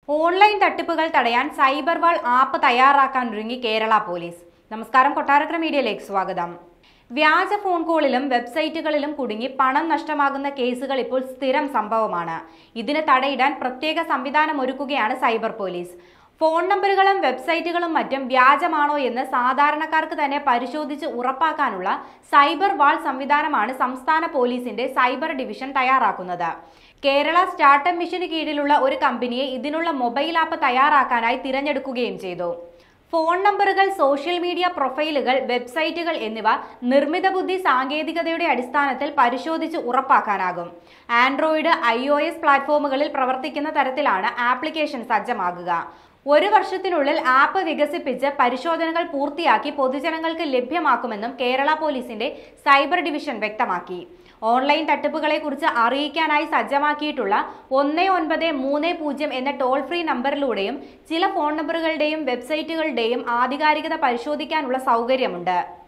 online തട്ടിപ്പുകൾ തടയാൻ cyber wall app തയ്യാറാക്കാനൊരുങ്ങി കേരള പോലീസ് നമസ്കാരം കൊട്ടാരക്കര മീഡിയയിലേക്ക് സ്വാഗതം വ്യാജ ഫോൺ കോളിലും വെബ്സൈറ്റുകളിലും കുടുങ്ങി പണം നഷ്ടമാകുന്ന കേസുകൾ ഇപ്പോൾ സ്ഥിരം സംഭവമാണ് ഇതിന് തടയിടാൻ പ്രത്യേക സംവിധാനം ഒരുക്കുകയാണ് സൈബർ പോലീസ് ഫോൺ നമ്പറുകളും വെബ്സൈറ്റുകളും മറ്റും വ്യാജമാണോ എന്ന് സാധാരണക്കാർക്ക് തന്നെ പരിശോധിച്ച് ഉറപ്പാക്കാനുള്ള സൈബർ വാൾ സംവിധാനമാണ് സംസ്ഥാന പോലീസിന്റെ സൈബർ ഡിവിഷൻ തയ്യാറാക്കുന്നത് കേരള സ്റ്റാർട്ടപ്പ് മിഷന് കീഴിലുള്ള ഒരു കമ്പനിയെ ഇതിനുള്ള മൊബൈൽ ആപ്പ് തയ്യാറാക്കാനായി തിരഞ്ഞെടുക്കുകയും ചെയ്തു ഫോൺ നമ്പറുകൾ സോഷ്യൽ മീഡിയ പ്രൊഫൈലുകൾ വെബ്സൈറ്റുകൾ എന്നിവ നിർമ്മിത ബുദ്ധി സാങ്കേതികതയുടെ അടിസ്ഥാനത്തിൽ പരിശോധിച്ച് ഉറപ്പാക്കാനാകും ആൻഡ്രോയിഡ് ഐ ഒ എസ് പ്ലാറ്റ്ഫോമുകളിൽ പ്രവർത്തിക്കുന്ന തരത്തിലാണ് ആപ്ലിക്കേഷൻ സജ്ജമാകുക ഒരു വർഷത്തിനുള്ളിൽ ആപ്പ് വികസിപ്പിച്ച് പരിശോധനകൾ പൂർത്തിയാക്കി പൊതുജനങ്ങൾക്ക് ലഭ്യമാക്കുമെന്നും കേരള പോലീസിന്റെ സൈബർ ഡിവിഷൻ വ്യക്തമാക്കി ഓൺലൈൻ തട്ടിപ്പുകളെ കുറിച്ച് അറിയിക്കാനായി സജ്ജമാക്കിയിട്ടുള്ള ഒന്ന് ഒൻപത് മൂന്ന് പൂജ്യം എന്ന ടോൾ ഫ്രീ നമ്പറിലൂടെയും ചില ഫോൺ നമ്പറുകളുടെയും വെബ്സൈറ്റുകളുടെയും ആധികാരികത പരിശോധിക്കാനുള്ള സൗകര്യമുണ്ട്